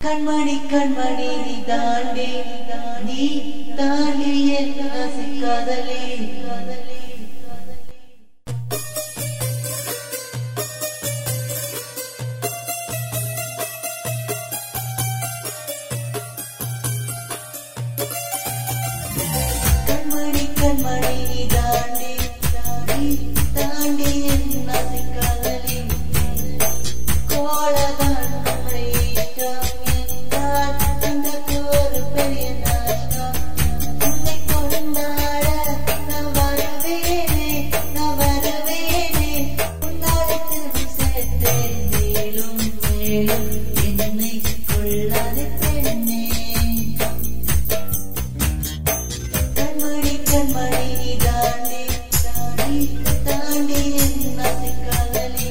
கண்மணி கண்மணி நீ தாண்டி நீ தாண்டி என் ஆசை காதலே காதலே கண்மணி கண்மணி நீ தாண்டி நீ தாண்டி என் ஆசை காதலே கோலதான் நம்மை இஷ்டம் என்றால் எனக்கு ஒரு பெரிய நஷ்டம் உன்னை கொண்டாட நான் வருவேனே நான் வருவேனே உன்னாலத்தில் சேர்த்தேன் மேலும் மேலும் என்னை கொள்ளாது பெண்ணே கண்மணி கண்மணி நீ தாண்டி தாண்டி தாண்டி என் ஆசை காதலி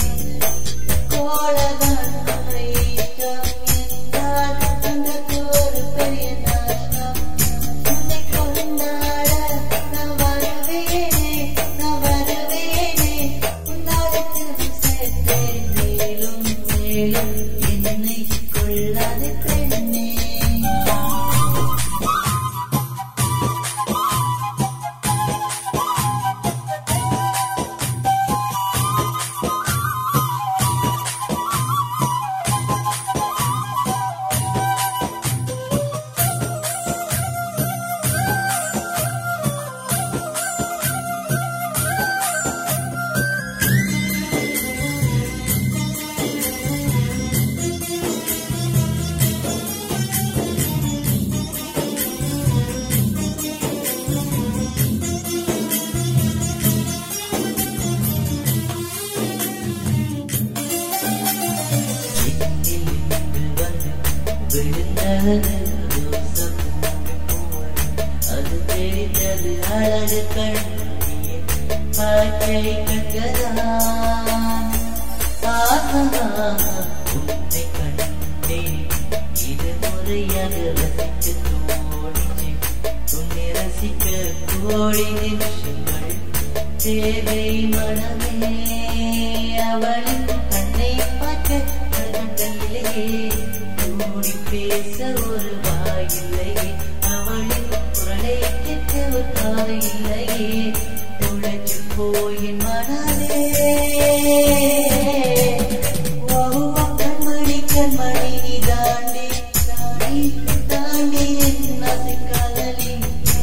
கோலதான் நம்மை இஷ்டம் என்றால் எனக்கு ஒரு பெரிய நஷ்டம் உன்னை கொண்டாட நான் வருவேனே நான் வருவேனே உன்னாலத்தில் சேர்த்தேன் மேலும் மேலும் என்னை கொள்ளாது பெண்ணே அது தெரிந்தது அழகு கண்ணியே பாட்டை கண்டதான் உன்னை கண்டேன் இது முறையாக ரசிக்க தோணிச்சு உன்னை ரசிக்க கோடி நிமிஷங்கள் தேவை மனமே அவளின் கண்ணை பார்க்க கண்களிலே கூடி பேச ஒரு வாயில்லையே அவளின் குரலை கேட்க ஒரு காது இல்லையே உழைச்சு போயின் மனதே ஓ கண்மணி கண்மணி நீ தாண்டி தாண்டி தாண்டி என் ஆசை காதலி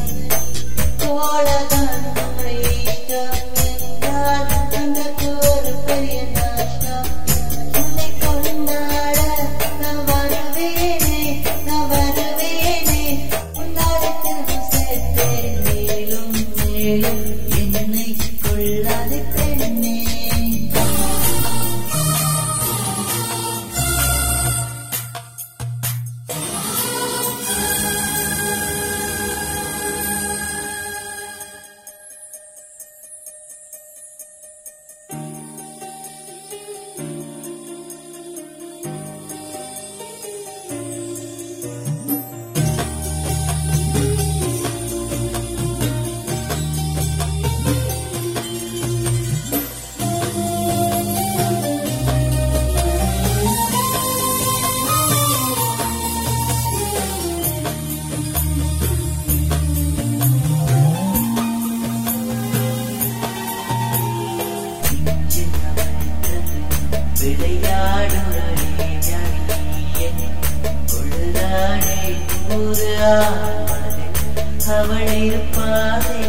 கோலதான் நம்மை இஷ்டம் என்றால் எனக்கு ஒரு பெரிய நஷ்டம் உன்னை கொண்டாட நான் வருவேனே நான் வருவேனே உன்னாலத்தில் சேர்த்தேன் மேலும் மேலும் என்னை கொள்ளாது பெண்ணே விளையாடுறே ஜானியே கொள்ளாடே நூறு ஆமது அவள் இருப்பாதே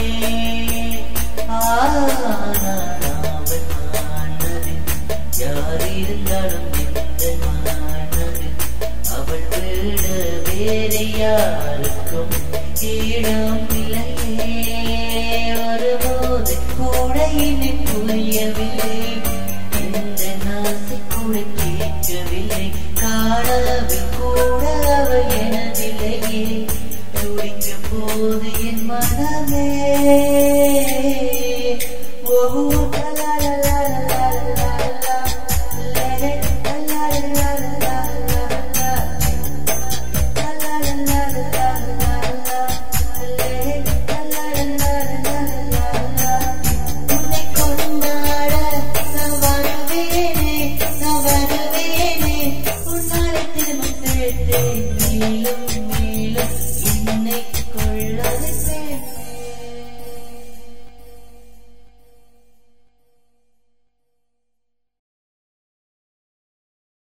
ஆனால் அவள் மானது யார் இருந்தாலும் எந்த மானது அவள் விட வேறு யாருக்கும் இடம் இல்லையே வரும்போது கூட இனி புரியவில்லை இந்த நாசை கூட கேட்கவில்லை காணவில் கூட அவள் எனதில்லையே துடிக்க போது என் மனமே ஓ லா லா லா லா லா லா லா லா லா லா லா லா உன்னை கொண்டாட நான் வருவேனே நான் வருவேனே உன்னால திரும்ப கேட்டேன் நீளும்